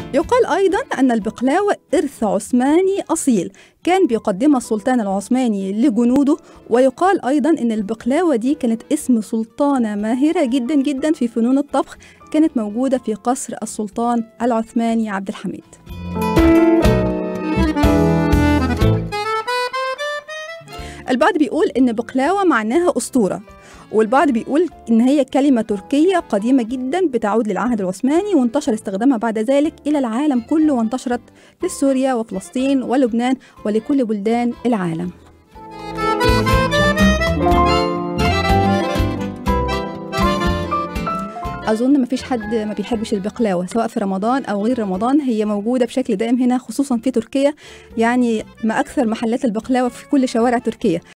يقال أيضا أن البقلاوة إرث عثماني أصيل كان بيقدمها السلطان العثماني لجنوده ويقال أيضا أن البقلاوة دي كانت اسم سلطانة ماهرة جدا جدا في فنون الطبخ كانت موجودة في قصر السلطان العثماني عبد الحميد البعض بيقول إن بقلاوة معناها أسطورة والبعض بيقول إن هي كلمة تركية قديمة جدا بتعود للعهد العثماني وانتشر استخدامها بعد ذلك إلى العالم كله وانتشرت لسوريا وفلسطين ولبنان ولكل بلدان العالم أظن مفيش حد ما بيحبش البقلاوة سواء في رمضان أو غير رمضان هي موجودة بشكل دائم هنا خصوصا في تركيا يعني ما أكثر محلات البقلاوة في كل شوارع تركيا